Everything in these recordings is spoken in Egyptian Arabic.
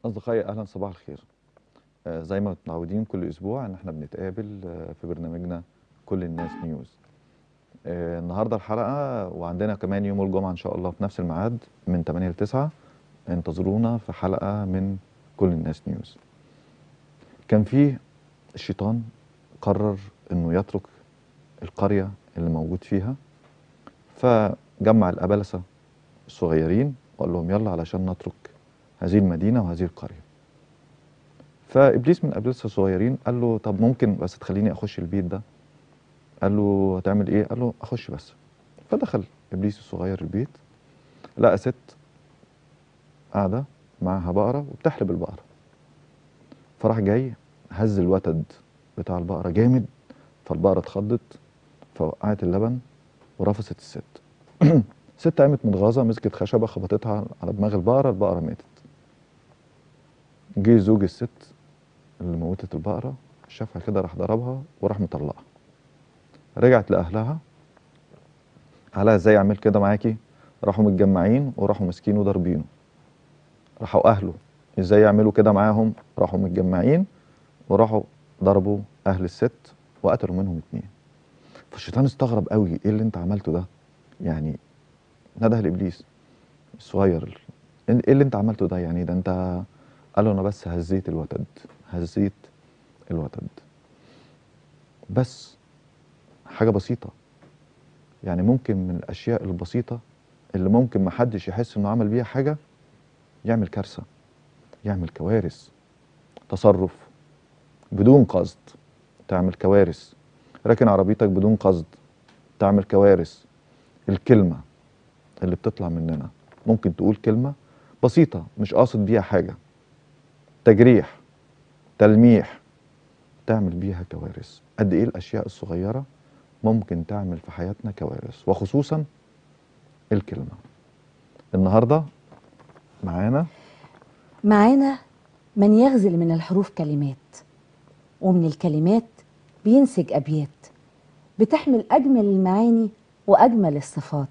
أصدقائي أهلا صباح الخير آه، زي ما متعودين كل أسبوع إن إحنا بنتقابل آه، في برنامجنا كل الناس نيوز آه، النهاردة الحلقة وعندنا كمان يوم الجمعة إن شاء الله في نفس الميعاد من 8 ل 9 انتظرونا في حلقة من كل الناس نيوز كان في الشيطان قرر إنه يترك القرية اللي موجود فيها فجمع الأبلسة الصغيرين وقال لهم يلا علشان نترك هذه المدينة وهذه القرية فإبليس من الأبلسة الصغيرين قال له طب ممكن بس تخليني أخش البيت ده قال له هتعمل إيه قال له أخش بس فدخل إبليس الصغير البيت لقى ست قاعدة معاها بقرة وبتحلب البقرة فراح جاي هز الوتد بتاع البقرة جامد فالبقرة اتخضت فوقعت اللبن ورفست الست الست قامت متغاظة مسكت خشبة خبطتها على دماغ البقرة البقرة ماتت جه زوج الست اللي موتت البقرة شافها كده راح ضربها وراح مطلقها رجعت لأهلها قالها ازاي اعمل كده معاكي راحوا متجمعين وراحوا ماسكينه وضاربينه راحوا اهله ازاي يعملوا كده معاهم راحوا متجمعين وراحوا ضربوا اهل الست وقتلوا منهم اتنين فالشيطان استغرب قوي ايه اللي انت عملته ده يعني نده لابليس الصغير ايه اللي انت عملته ده يعني ده انت قال له انا بس هزيت الوتد هزيت الوتد بس حاجه بسيطه يعني ممكن من الاشياء البسيطه اللي ممكن محدش يحس انه عمل بيها حاجه يعمل كارثه يعمل كوارث تصرف بدون قصد تعمل كوارث راكن عربيتك بدون قصد تعمل كوارث الكلمه اللي بتطلع مننا ممكن تقول كلمه بسيطه مش قاصد بيها حاجه تجريح تلميح تعمل بيها كوارث قد ايه الاشياء الصغيره ممكن تعمل في حياتنا كوارث وخصوصا الكلمه النهارده معانا معانا من يغزل من الحروف كلمات ومن الكلمات بينسج أبيات بتحمل أجمل المعاني وأجمل الصفات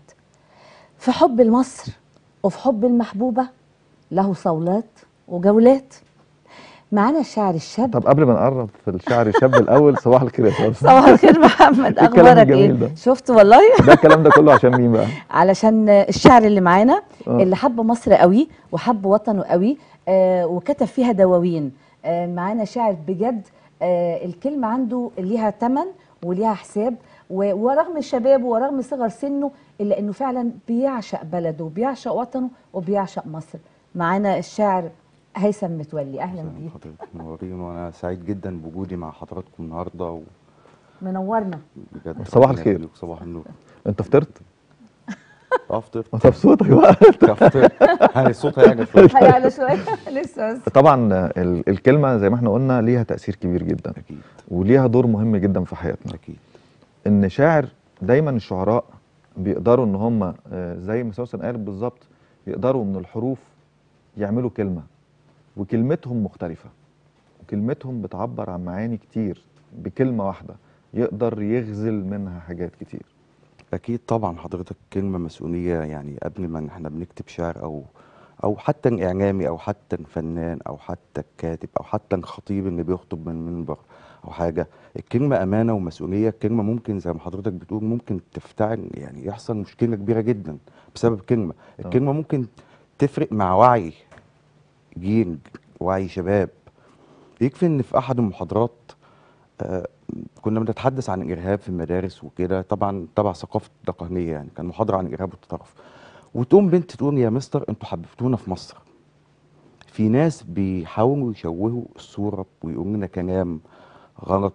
في حب لمصر وفي حب المحبوبة له صولات وجولات معانا الشاعر الشاب طب قبل ما نقرب في الشعر الشاب الاول صباح الخير يا استاذ صباح الخير محمد إيه الكلام اخبارك الجميل ايه ده؟ شفت والله ده الكلام ده كله عشان مين بقى علشان الشعر اللي معانا آه. اللي حب مصر قوي وحب وطنه قوي آه وكتب فيها دواوين آه معانا شاعر بجد آه الكلمة عنده ليها تمن وليها حساب و- ورغم شبابه ورغم صغر سنه إلا إنه فعلا بيعشق بلده وبيعشق وطنه وبيعشق مصر معانا الشاعر هيثم متولي أهلا أهلاً بيه بحضرتك منورين وانا سعيد جدا بوجودي مع حضراتكم النهارده منورنا وبجد صباح ربنا الخير. يخليك، صباح النور انت فطرت اه فطرت طب صوتك بقى فطرت يعني الصوت هيعجب شويه هيعلى شوية لسه بس طبعا ال- الكلمه زي ما احنا قلنا ليها تاثير كبير جدا اكيد وليها دور مهم جدا في حياتنا اكيد ان شاعر دايما الشعراء بيقدروا ان هم آه، زي ما سوسن قالت بالظبط يقدروا من الحروف يعملوا كلمه وكلمتهم مختلفه وكلمتهم بتعبر عن معاني كتير بكلمه واحده يقدر يغزل منها حاجات كتير اكيد طبعا حضرتك كلمه مسؤوليه يعني قبل ما احنا بنكتب شعر او او حتى الاعلامي او حتى الفنان او حتى الكاتب او حتى الخطيب اللي بيخطب من المنبر او حاجه الكلمه امانه ومسؤوليه الكلمه ممكن زي ما حضرتك بتقول ممكن تفتعل يعني يحصل مشكله كبيره جدا بسبب كلمه الكلمه ممكن تفرق مع وعي جيل وعي شباب يكفي ان في احد المحاضرات آه، كنا بنتحدث عن الارهاب في المدارس وكده طبعا تبع ثقافه الدقهليه يعني كان محاضره عن الارهاب والتطرف وتقوم بنت تقول يا مستر انتوا حببتونا في مصر في ناس بيحاولوا يشوهوا الصوره ويقولوا لنا كلام غلط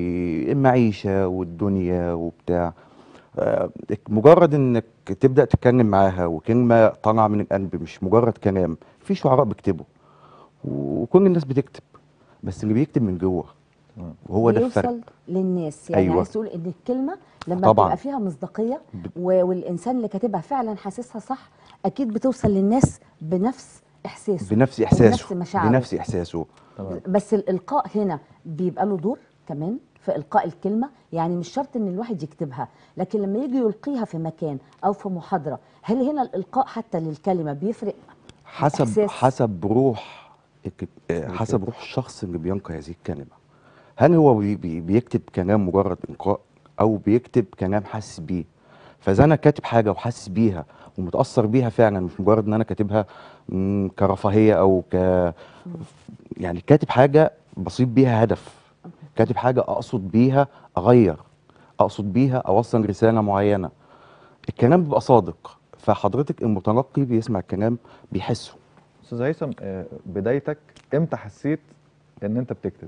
والمعيشه والدنيا وبتاع آه، مجرد انك تبدا تتكلم معاها وكلمه طالعه من القلب مش مجرد كلام في شعراء بيكتبوا وكل الناس بتكتب بس اللي بيكتب من جوه وهو ده الفرق بيوصل للناس يعني أيوة. عايز تقول ان الكلمه لما طبعاً. بتبقى فيها مصداقيه ب- و- والانسان اللي كاتبها فعلا حاسسها صح اكيد بتوصل للناس بنفس احساسه بنفس أو احساسه بنفس مشاعره بنفس احساسه بس الالقاء هنا بيبقى له دور كمان في القاء الكلمه يعني مش شرط ان الواحد يكتبها لكن لما يجي يلقيها في مكان او في محاضره هل هنا الالقاء حتى للكلمه بيفرق حسب إحساس. حسب روح الك- آه، حسب روح الشخص اللي بينقي هذه الكلمة هل هو بي بي بيكتب كلام مجرد إنقاء أو بيكتب كلام حاسس بيه فإذا أنا كاتب حاجة وحاسس بيها ومتأثر بيها فعلا مش مجرد إن أنا كاتبها مم، كرفاهية أو ك يعني كاتب حاجة بصيب بيها هدف كاتب حاجة أقصد بيها أغير أقصد بيها أوصل رسالة معينة الكلام بيبقى صادق فحضرتك المتلقي بيسمع الكلام بيحسه استاذ هيثم آه، بدايتك امتى حسيت ان انت بتكتب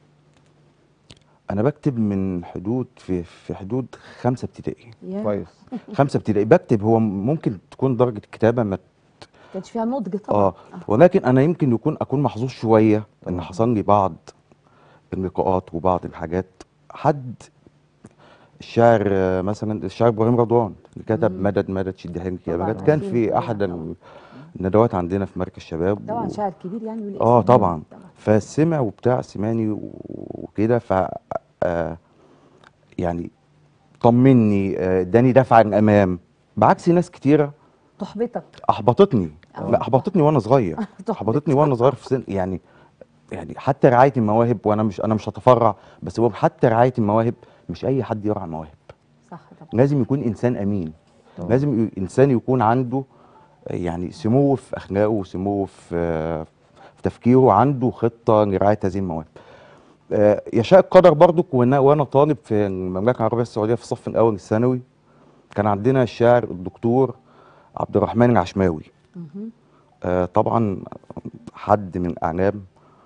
انا بكتب من حدود في في حدود خمسه ابتدائي يا كويس خمسه ابتدائي بكتب هو ممكن تكون درجه الكتابه ما كانش فيها نضج طبعا اه ولكن انا يمكن يكون اكون محظوظ شويه ان طبعا. حصل لي بعض اللقاءات وبعض الحاجات حد الشاعر آه، مثلا الشاعر ابراهيم رضوان اللي كتب مم. مدد مدد شد حيلك يا طبعاً، بنات كان عارفين في طبعاً، احد طبعاً. الندوات عندنا في مركز شباب طبعا و- شاعر كبير يعني وليه اه اسم. طبعا فسمع وبتاع سمعني و- وكده ف آه، يعني طمني آه، اداني دفعه للامام بعكس ناس كتيره تحبطك احبطتني آه. لا احبطتني وانا صغير احبطتني وانا صغير في سن يعني يعني حتى رعايه المواهب وانا مش انا مش هتفرع بس هو حتى رعايه المواهب مش اي حد يرعى المواهب صح طبعا لازم يكون انسان امين طبعا. لازم ي- انسان يكون عنده يعني سمو في اخلاقه وسمو في في تفكيره عنده خطه لرعايه هذه المواهب آه، يشاء القدر برضك وانا وانا طالب في المملكه العربيه السعوديه في الصف الاول الثانوي كان عندنا الشاعر الدكتور عبد الرحمن العشماوي مهم. آه، طبعا حد من الاعلام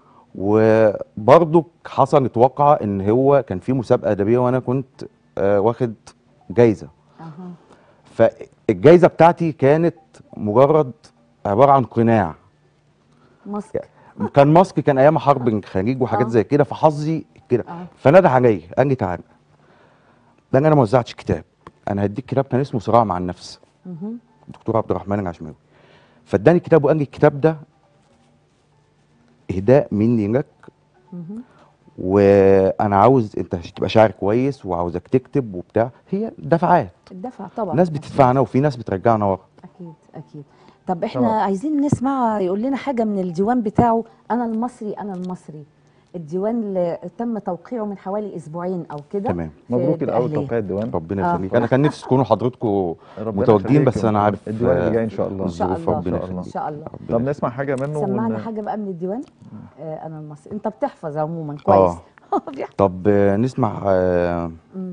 وبرضك حصلت واقعه ان هو كان في مسابقه ادبيه وانا كنت آه، واخد جايزه اها فالجايزه بتاعتي كانت مجرد عباره عن قناع ماسك كان ماسك كان ايام حرب الخليج وحاجات آه. زي كده فحظي كده اه فنادى عليا قال لي تعالى لان انا ما وزعتش كتاب انا هديك كتاب كان اسمه صراع مع النفس مهم. الدكتور عبد الرحمن العشماوي فاداني كتاب وقال لي الكتاب ده اهداء مني لك مهم. وانا عاوز انت تبقى شاعر كويس وعاوزك تكتب وبتاع هي دفعات الدفع طبعا ناس بتدفعنا وفي ناس بترجعنا ورا اكيد اكيد طب احنا طبعا. عايزين نسمع يقول لنا حاجه من الديوان بتاعه انا المصري انا المصري الديوان اللي تم توقيعه من حوالي اسبوعين او كده تمام في مبروك الاول بأهلية. توقيع الديوان ربنا آه. يخليك انا كان نفسي تكونوا حضرتكم ربنا متواجدين يخليك بس انا عارف الديوان اللي آه، جاي ان شاء الله ان شاء الظروف الله ربنا إن شاء الله. ان شاء الله ربنا طب نسمع حاجه منه سمعنا ون- حاجه بقى من الديوان آه انا المصري انت بتحفظ عموما آه. كويس بيحفظ. طب آه، نسمع آه، مم.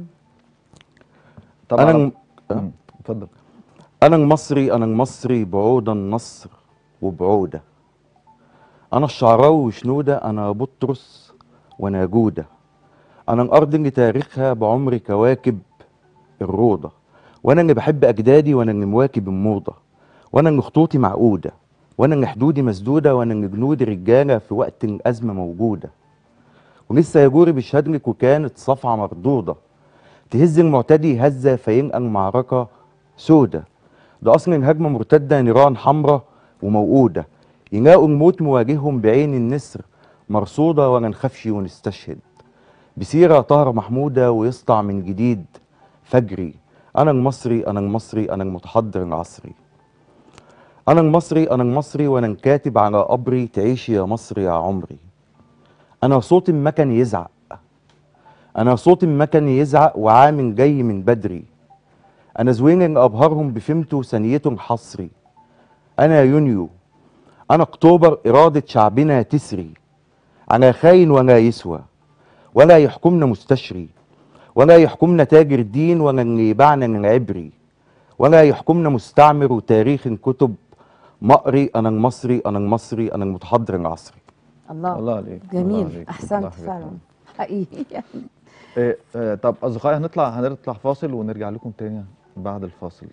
طبعا انا الم- مم. اتفضل انا المصري انا المصري بعود النصر وبعوده انا الشعراوي وشنوده انا بطرس وانا جوده انا الارض اللي تاريخها بعمر كواكب الروضه وانا اللي بحب اجدادي وانا اللي مواكب الموضه وانا اللي خطوطي معقوده وانا اللي حدودي مسدوده وانا اللي جنودي رجاله في وقت الازمه موجوده ولسه يا جوري بيشهد لك وكانت صفعه مردوده تهز المعتدي هزه فينقل المعركه سودة ده اصل الهجمه مرتده نيران حمراء وموقوده يلاقوا الموت مواجههم بعين النسر مرصوده ولا نخافش ونستشهد بسيره طاهره محموده ويسطع من جديد فجري انا المصري انا المصري انا المتحضر العصري انا المصري انا المصري وانا كاتب على قبري تعيشي يا مصر يا عمري انا صوت ما كان يزعق انا صوت ما كان يزعق وعامل جاي من بدري انا زوين اللي ابهرهم بفهمته ثانيته حصري انا يونيو انا اكتوبر اراده شعبنا تسري على خاين ولا يسوى ولا يحكمنا مستشري ولا يحكمنا تاجر دين ولا اللي يباعنا العبري ولا يحكمنا مستعمر وتاريخ كتب مقري انا المصري انا المصري انا المتحضر العصري الله الله عليك الله جميل عليك. الله احسنت يحفظك. فعلا حقيقي إيه آه، طب اصدقائي هنطلع هنطلع فاصل ونرجع لكم تاني بعد الفاصل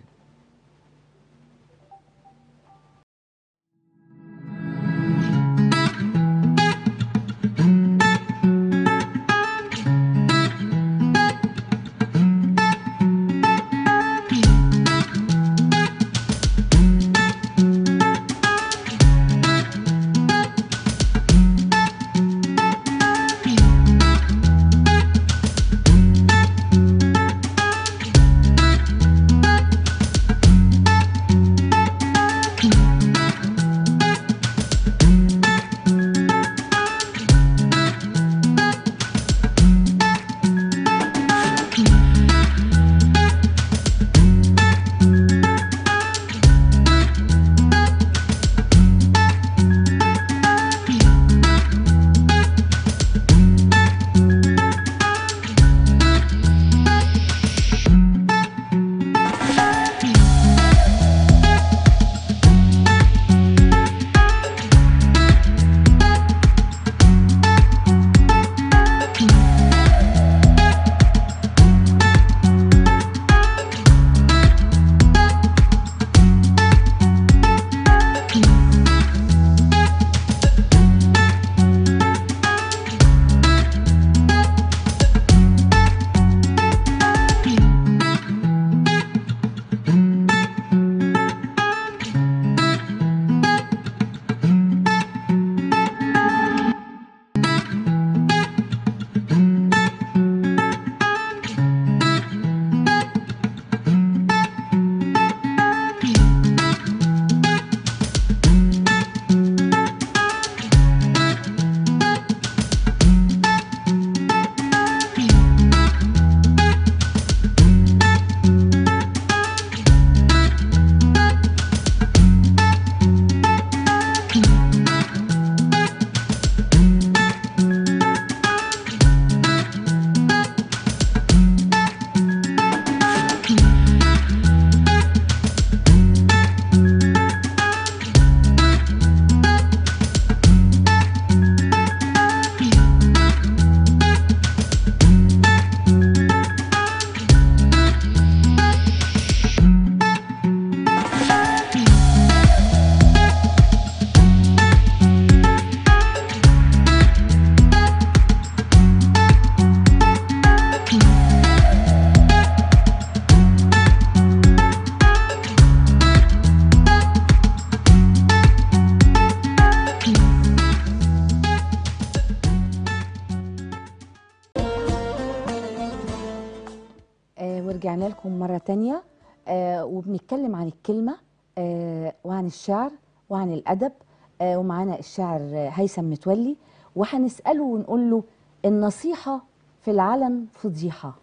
ورجعنا لكم مرة تانية آه وبنتكلم عن الكلمة آه وعن الشعر وعن الأدب آه ومعانا الشاعر آه، هيثم متولي وهنسأله ونقول له النصيحة في العلن فضيحة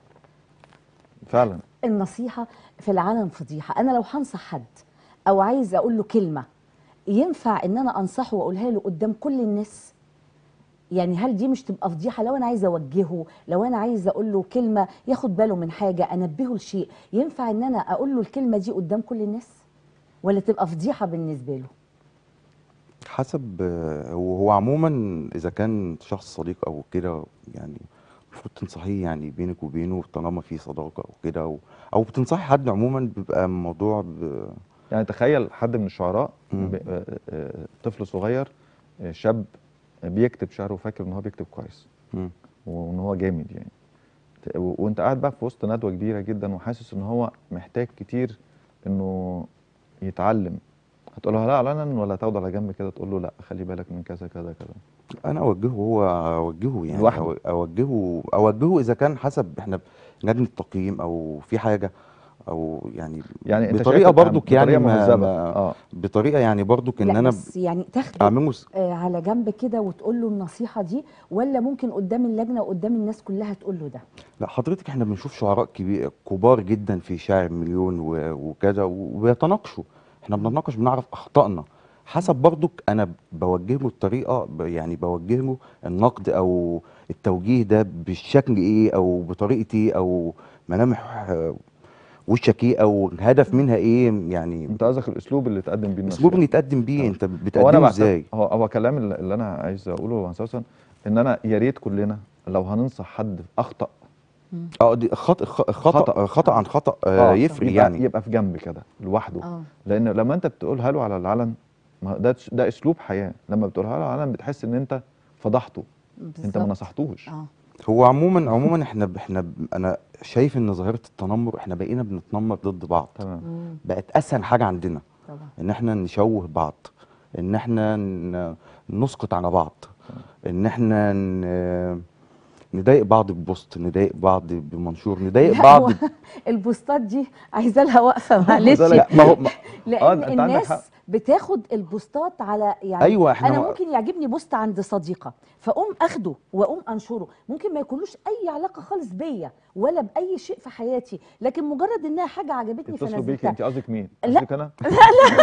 فعلا النصيحة في العلن فضيحة أنا لو هنصح حد أو عايز أقول له كلمة ينفع إن أنا أنصحه وأقولها له قدام كل الناس يعني هل دي مش تبقى فضيحة لو أنا عايزة أوجهه لو أنا عايزة أقول له كلمة ياخد باله من حاجة أنبهه لشيء ينفع إن أنا أقول له الكلمة دي قدام كل الناس ولا تبقى فضيحة بالنسبة له حسب آه، هو هو عموما اذا كان شخص صديق او كده يعني المفروض تنصحيه يعني بينك وبينه طالما في صداقه او كده او او بتنصحي حد عموما بيبقى الموضوع ب... يعني تخيل حد من الشعراء مم. ب- آه، آه، طفل صغير آه، شاب بيكتب شعر وفاكر ان هو بيكتب كويس مم. وان هو جامد يعني ت- و- وانت قاعد بقى في وسط ندوه كبيره جدا وحاسس ان هو محتاج كتير انه يتعلم هتقول له لا علنا ولا تاخده على جنب كده تقول له لا خلي بالك من كذا كذا كذا انا اوجهه هو اوجهه يعني لوحده. أو- اوجهه اوجهه اذا كان حسب احنا لجنه تقييم او في حاجه او يعني يعني انت بطريقه شايف برضك يعني بطريقه ما مهذبه ما اه بطريقه يعني برضك ان لا انا بس يعني تاخده اعمله س- آه، على جنب كده وتقول له النصيحة دي ولا ممكن قدام اللجنة وقدام الناس كلها تقول له ده لا حضرتك احنا بنشوف شعراء كبير كبار جدا في شاعر مليون و- وكذا وبيتناقشوا احنا بنتناقش بنعرف اخطائنا حسب برضك انا بوجه له الطريقه ب- يعني بوجه له النقد او التوجيه ده بالشكل ايه او بطريقه ايه او ملامح آه، وشك ايه او الهدف منها ايه يعني انت قصدك الاسلوب اللي تقدم بيه الاسلوب اللي النصيحة. يتقدم بيه تمام. انت هو انا بتقدمه بعتقد ازاي هو هو كلام اللي اللي انا عايز اقوله اساسا ان انا يا ريت كلنا لو هننصح حد اخطا اه دي خطأ خطأ خطأ. خطأ, خطأ عن خطأ آه يفرق يبقى يعني يبقى في جنب كده لوحده اه لان لما انت بتقولها له على العلن ما ده ده اسلوب حياه لما بتقولها له على العلن بتحس ان انت فضحته انت ما بالظبط. نصحتوش اه هو عموما عموما احنا احنا ب- انا شايف ان ظاهره التنمر احنا بقينا بنتنمر ضد بعض تمام مم، بقت اسهل حاجه عندنا طبعا ان احنا نشوه بعض ان احنا ن- نسقط على بعض ان احنا ن- نضايق بعض ببوست نضايق بعض بمنشور نضايق لا، بعض هو البوستات دي عايزه لها وقفه معلش لا، ما هو ما لان آه، أنت عندك الناس حق. بتاخد البوستات على يعني أيوة، إحنا انا ما- ممكن يعجبني بوست عند صديقه فاقوم اخده واقوم انشره ممكن ما يكونلوش اي علاقه خالص بيا ولا باي شيء في حياتي لكن مجرد انها حاجه عجبتني يتصلوا بيكي فنزلتها انت قصدك مين؟ لا. قصدك انا؟ لا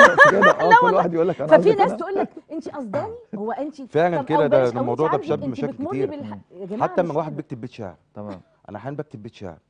لا اه كل واحد يقول لك انا ففي قصدك ناس أنا. تقول لك انت قصداني هو انت فعلا طب كده أو ده بلاش، أو الموضوع أنت ده بسبب عندك- أنت مشاكل بتمري كتير بالح- يا جماعة حتى مش لما واحد كده. بيكتب بيت شعر تمام انا احيانا بكتب بيت شعر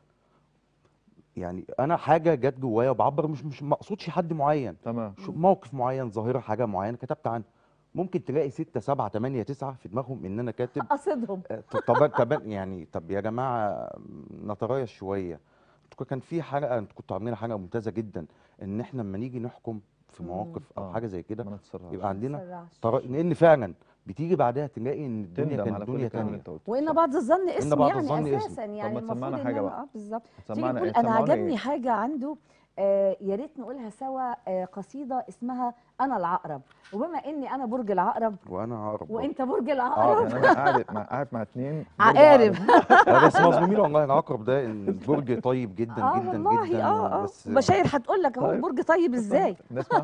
يعني انا حاجه جت جوايا وبعبر مش مش ما اقصدش حد معين تمام شو- موقف معين ظاهره حاجه معينه كتبت عنها ممكن تلاقي ستة سبعة تمانية تسعة في دماغهم ان انا كاتب قصدهم آه، ط- طب طب يعني طب يا جماعه نترايش شويه انتوا كان في حلقه انتوا كنتوا عاملين حلقه ممتازه جدا ان احنا لما نيجي نحكم في مم. مواقف او آه. حاجه زي كده ما نتسرعش يبقى عندنا تسرعش. طرا... لان فعلا بتيجي بعدها تلاقي ان الدنيا تندم كانت على كل دنيا الكلام اللي تانية انت قلته وان صح. بعض الظن اسم بعض يعني الظن اسم. اساسا يعني ما المفروض تسمعنا ان حاجة انا بقى. اه بالظبط تيجي سمعنا نقول إيه؟ انا سمعونا عجبني إيه؟ حاجه عنده آه يا ريت نقولها سوا آه قصيده اسمها انا العقرب وبما اني انا برج العقرب وانا عقرب برضه. وانت برج اه العقرب يعني انا قاعد مع قاعد مع اتنين برج عقارب لا بس مظلومين والله العقرب ده إن برج طيب جدا اه جدا والله جدا اه اه بس بشاير هتقول لك اهو طيب. برج طيب ازاي نسمع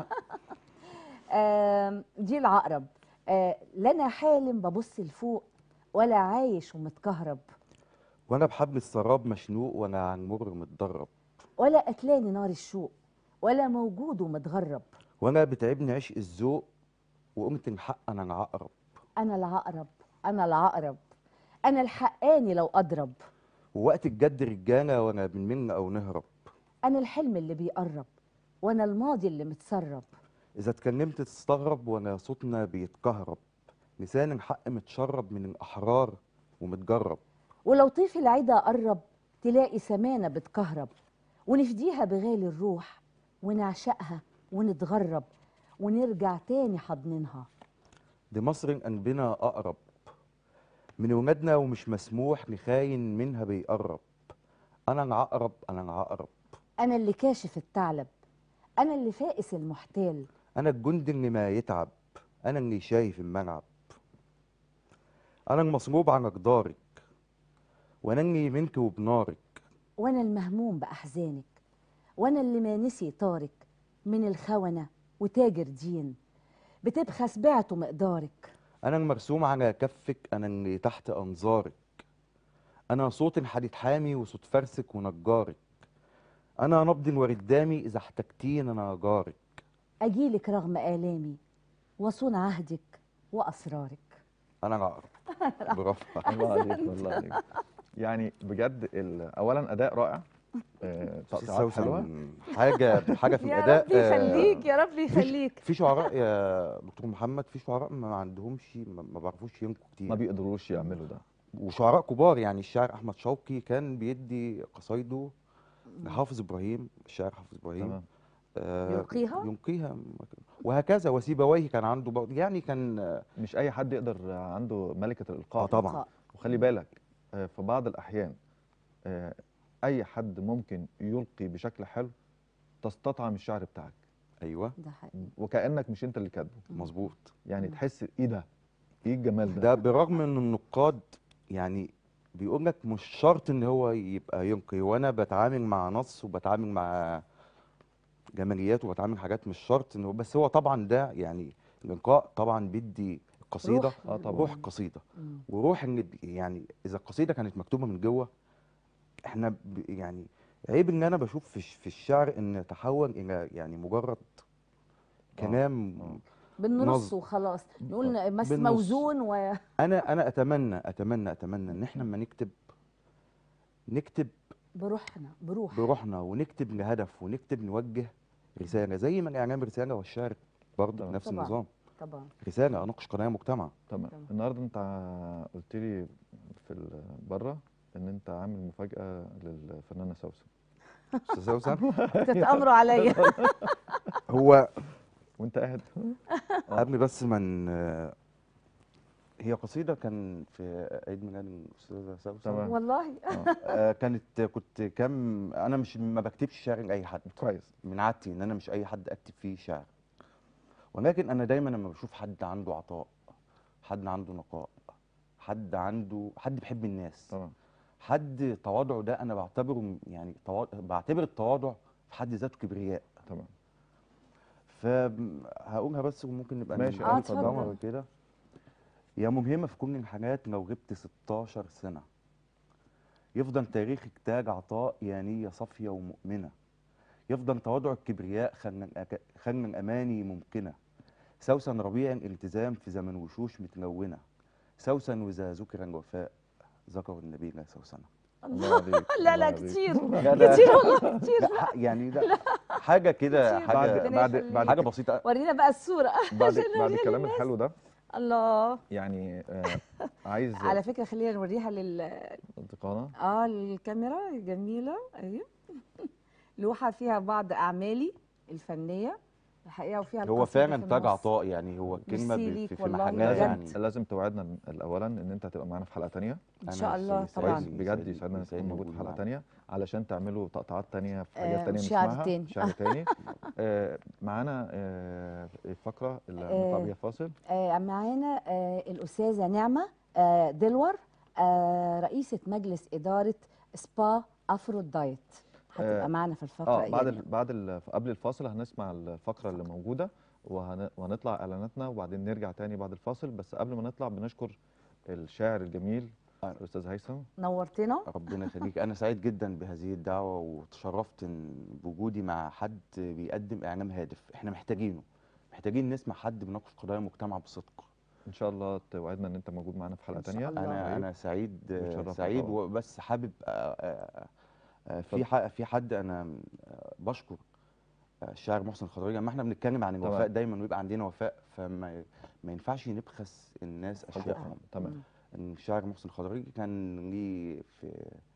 آم، دي العقرب آه لا انا حالم ببص لفوق ولا عايش ومتكهرب وانا بحبل السراب مشنوق وانا عن مر متدرب ولا قتلاني نار الشوق ولا موجود ومتغرب وانا بتعبني عشق الذوق وقمت الحق انا العقرب انا العقرب انا العقرب انا الحقاني لو اضرب ووقت الجد رجاله وانا بنمن او نهرب انا الحلم اللي بيقرب وانا الماضي اللي متسرب اذا اتكلمت تستغرب وانا صوتنا بيتكهرب لسان الحق متشرب من الاحرار ومتجرب ولو طيف العدا قرب تلاقي سمانة بتكهرب ونفديها بغالي الروح ونعشقها ونتغرب ونرجع تاني حضنينها دي مصر قلبنا اقرب من ولادنا ومش مسموح لخاين منها بيقرب انا العقرب انا العقرب أنا اللي كاشف الثعلب أنا اللي فائس المحتال انا الجندي اللي ما يتعب انا اللي شايف الملعب انا المصلوب على جدارك وانا اللي منك وبنارك وانا المهموم باحزانك وانا اللي ما نسي طارك من الخونه وتاجر دين بتبخس بعته مقدارك انا المرسوم على كفك انا اللي تحت انظارك انا صوت حديد حامي وصوت فرسك ونجارك انا نبض وردامي اذا احتجتين انا جارك اجيلك رغم الامي وصون عهدك واسرارك انا العقرب برافو الله عليك الله عليك يعني بجد ال- اولا اداء رائع آه، تقطيعات سوسن حلوه حاجه حاجه في يا الاداء رب آه، يخليك يا رب في- يخليك في شعراء يا دكتور محمد في شعراء ما عندهمش ما ما بيعرفوش ينكوا كتير ما بيقدروش يعملوا ده وشعراء كبار يعني الشاعر احمد شوقي كان بيدي قصايده لحافظ ابراهيم الشاعر حافظ ابراهيم تمام آه يلقيها؟ يلقيها وهكذا وسيبويه كان عنده برضه يعني كان آه مش اي حد يقدر عنده ملكه الالقاء آه طبعا لقاء. وخلي بالك آه، في بعض الاحيان آه، اي حد ممكن يلقي بشكل حلو تستطعم الشعر بتاعك ايوه ده حقيقي وكانك مش انت اللي كاتبه مظبوط يعني تحس ايه ده ايه الجمال ده, ده برغم ان النقاد يعني بيقول لك مش شرط ان هو يبقى ينقي وانا بتعامل مع نص وبتعامل مع جماليات وبتعامل حاجات مش شرط ان هو بس هو طبعا ده يعني الانقاء طبعا بيدي القصيده روح. اه طبعا روح القصيده مم. وروح ان ب- يعني اذا القصيده كانت مكتوبه من جوه احنا ب يعني عيب ان انا بشوف في, الش- في الشعر ان تحول الى يعني مجرد كلام آه. بالنص نظم. وخلاص نقول بس بالنص. موزون و انا انا اتمنى اتمنى اتمنى ان احنا لما نكتب نكتب بروحنا بروح بروحنا ونكتب لهدف ونكتب نوجه رساله زي ما الاعلام رساله والشعر برضه طبعا. بنفس طبعا. النظام طبعا رساله اناقش قضايا مجتمع تمام تمام. النهارده انت قلت لي في ال- بره ان انت عامل مفاجاه للفنانه سوسن استاذ سوسن تتامروا عليا هو وانت قاعد آه. قبل بس ما ن- هي قصيده كان في عيد ميلاد الاستاذه سوسن تمام. والله آه، كانت كنت كام انا مش ما بكتبش شعر لاي حد كويس من عادتي ان انا مش اي حد اكتب فيه شعر ولكن انا دايما لما بشوف حد عنده عطاء حد عنده نقاء حد عنده حد بيحب الناس طبعا حد تواضعه ده انا بعتبره م- يعني توا... بعتبر التواضع في حد ذاته كبرياء تمام فهقولها بس وممكن نبقى ماشي، آه، نتفضلها اتفضل. كده يا ملهمة في كل الحاجات لو غبت 16 سنة يفضل تاريخك تاج عطاء يا نية صافية ومؤمنة يفضل تواضع الكبرياء خلنا الأك- خلنا الأماني ممكنة سوسن ربيع الالتزام في زمن وشوش متلونة سوسن وإذا ذكر الوفاء ذكر النبي لا سوسنة الله عليك لا لا الله عليك. كتير لا، لا. كتير والله كتير لا ح- يعني لا حاجة كده كتير. حاجة بعد ربنا بعد يخليك. بعد حاجة بسيطة ورينا بقى الصوره بعد عشان بعد نوريها الكلام للناس. الحلو ده الله يعني آه عايز على فكره خلينا نوريها لل اصدقائنا اه الكاميرا جميله ايوه لوحه فيها بعض اعمالي الفنيه الحقيقه وفيها هو القصيدة فعلا في تاج النص. عطاء يعني هو الكلمة ميرسي ب- ليك في, في والله محلها بجد. يعني لازم توعدنا اولا ان انت هتبقى معانا في حلقه تانية ان أنا شاء الله يسعدني- طبعا يسعدني- بجد يسعدني- يسعدنا تكون يسعدني موجود في وجودي حلقه معاك. تانية علشان تعملوا تقطيعات تانية في حاجات آه، تانية شعر نسمعها تاني. شعر تاني آه معانا آه الفقره اللي هنطلع آه، بيها فاصل آه معانا آه الأستاذة نعمة آه دلور آه رئيسة مجلس إدارة سبا أفرو دايت هتبقى آه، معانا في الفقرة اه بعد يعني. ال بعد ال قبل الفاصل هنسمع الفقره اللي موجوده وهن وهنطلع اعلاناتنا وبعدين نرجع تاني بعد الفاصل بس قبل ما نطلع بنشكر الشاعر الجميل آه. الاستاذ هيثم نورتنا ربنا يخليك انا سعيد جدا بهذه الدعوه وتشرفت إن بوجودي مع حد بيقدم اعلام هادف احنا محتاجينه محتاجين نسمع حد بيناقش قضايا المجتمع بصدق ان شاء الله توعدنا ان انت موجود معانا في حلقه إن شاء تانية الله. انا قريب. انا سعيد بتشرفنا سعيد طبعاً. وبس حابب آه، آه، آه، في اتفضل. ح- في حد انا آه، بشكر آه، الشاعر محسن الخضري لما احنا بنتكلم عن تمام. الوفاء دايما ويبقى عندنا وفاء فما ما ينفعش نبخس الناس اشيائهم تمام ان الشاعر محسن الخضري كان ليه في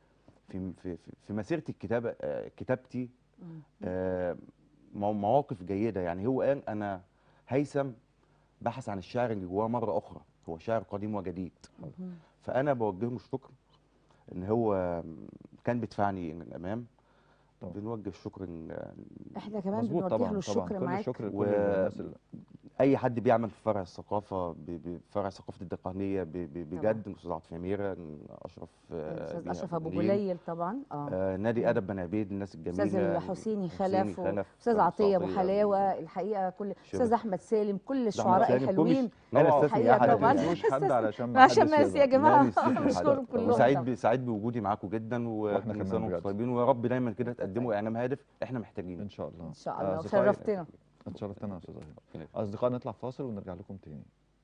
في في في- في مسيرتي الكتابه آه، كتابتي مم. آه، مو- مواقف جيده يعني هو قال انا هيثم بحث عن الشعر اللي جواه مره اخرى هو شاعر قديم وجديد مهم. فانا بوجه له الشكر ان هو كان بيدفعني للامام طبعا. بنوجه الشكر إن- احنا كمان مظبوط بنوجه طبعا له طبعا الشكر كل معاك الشكر لكل و- الناس اللي اي حد بيعمل في فرع الثقافه ب- ب- فرع ثقافه الدقهليه ب- ب- بجد الاستاذ عاطف اميره اشرف آه، الاستاذ بيه اشرف ابو جليل، جليل طبعا اه آه، نادي ادب بني عبيد الناس الجميله استاذ الحسيني خلف خلف استاذ عطيه ابو عطية، حلاوه الحقيقه كل شرف. استاذ احمد سالم كل أحمد الشعراء سالم، كل الحلوين لا لا اوعوا استثني الحقيقة احد طبعاً. يعني. تنسوش حد علشان ما عشان حدش ميرسي يا يزعل. جماعه لا، نسيت بنشكرهم حد. كلهم وسعيد طبعاً. ب- سعيد بوجودي معاكم جدا وإحنا وكل كمان سنه وانتم بجد. طيبين ويا رب دايما كده تقدموا اعلام هادف احنا محتاجينه ان شاء الله ان شاء الله أصدقائي، وشرفتنا اتشرفتنا يا استاذ أهيب. ربنا يخليك. اصدقائي نطلع فاصل ونرجع لكم تاني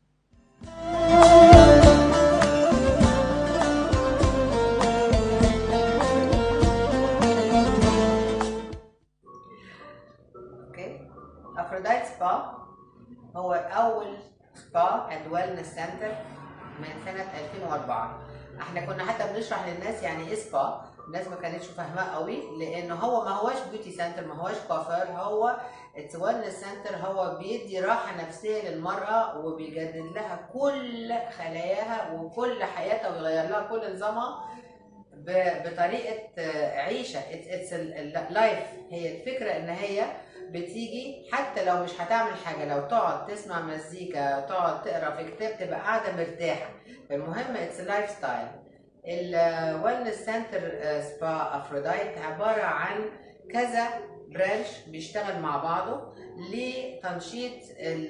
اوكي افروديت سبا هو اول سبا اند ويلنس سنتر من سنه 2004 احنا كنا حتى بنشرح للناس يعني ايه سبا الناس ما كانتش فاهماه قوي لان هو ما هوش بيوتي سنتر ما هوش كوافير هو اتس ويلنس سنتر هو بيدي راحه نفسيه للمراه وبيجدد لها كل خلاياها وكل حياتها ويغير لها كل نظامها ب- بطريقه آه، عيشه اتس اللايف هي الفكره ان هي بتيجي حتى لو مش هتعمل حاجه لو تقعد تسمع مزيكا تقعد تقرا في كتاب تبقى قاعده مرتاحه المهم اتس لايف ستايل الويلنس سنتر سبا افروديت عباره عن كذا برانش بيشتغل مع بعضه لتنشيط ال-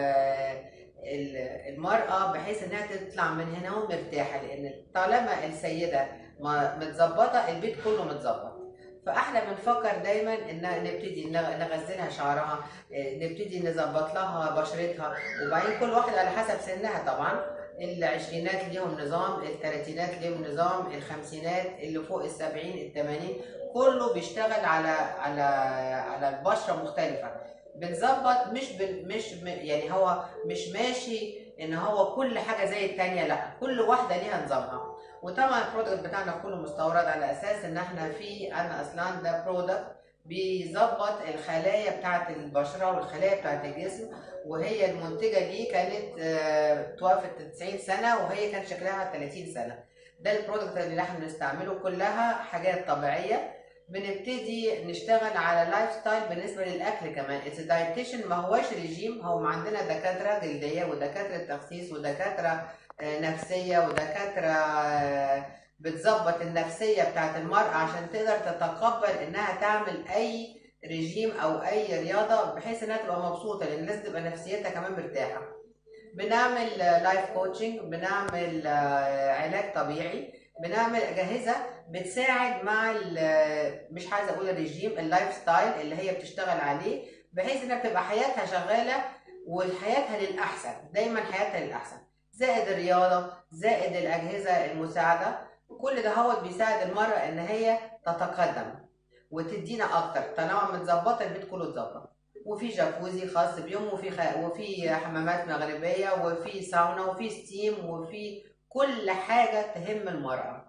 ال- المرأة بحيث انها تطلع من هنا ومرتاحة لان طالما السيدة ما- متظبطة البيت كله متظبط فاحنا بنفكر دايما ان نبتدي نغ- نغزلها شعرها إيه، نبتدي نظبط لها بشرتها وبعدين كل واحد على حسب سنها طبعا العشرينات ليهم نظام الثلاثينات ليهم نظام الخمسينات اللي فوق السبعين الثمانين كله بيشتغل على على على البشره مختلفه بنظبط مش بن مش م- يعني هو مش ماشي ان هو كل حاجه زي التانية لا كل واحده ليها نظامها وطبعا البرودكت بتاعنا كله مستورد على اساس ان احنا في انا اصلا ده برودكت بيظبط الخلايا بتاعه البشره والخلايا بتاعه الجسم وهي المنتجه دي كانت آه، توفت 90 سنه وهي كان شكلها 30 سنه ده البرودكت اللي احنا بنستعمله كلها حاجات طبيعيه بنبتدي نشتغل على لايف ستايل بالنسبه للاكل كمان اتس دايتيشن ما هوش ريجيم هو عندنا دكاتره جلديه ودكاتره تخسيس ودكاتره آه، نفسيه ودكاتره آه، بتظبط النفسيه بتاعت المراه عشان تقدر تتقبل انها تعمل اي ريجيم او اي رياضه بحيث انها تبقى مبسوطه لان الناس تبقى نفسيتها كمان مرتاحه بنعمل لايف كوتشنج بنعمل آه، علاج طبيعي بنعمل اجهزه بتساعد مع ال- مش عايزه اقول الريجيم اللايف ستايل اللي هي بتشتغل عليه بحيث انها بتبقى حياتها شغاله وحياتها للاحسن دايما حياتها للاحسن زائد الرياضه زائد الاجهزه المساعده كل ده هو بيساعد المراه ان هي تتقدم وتدينا اكتر طالما متظبطه البيت كله اتظبط وفي جاكوزي خاص بيهم وفي خ... وفي حمامات مغربيه وفي ساونا وفي ستيم وفي كل حاجه تهم المراه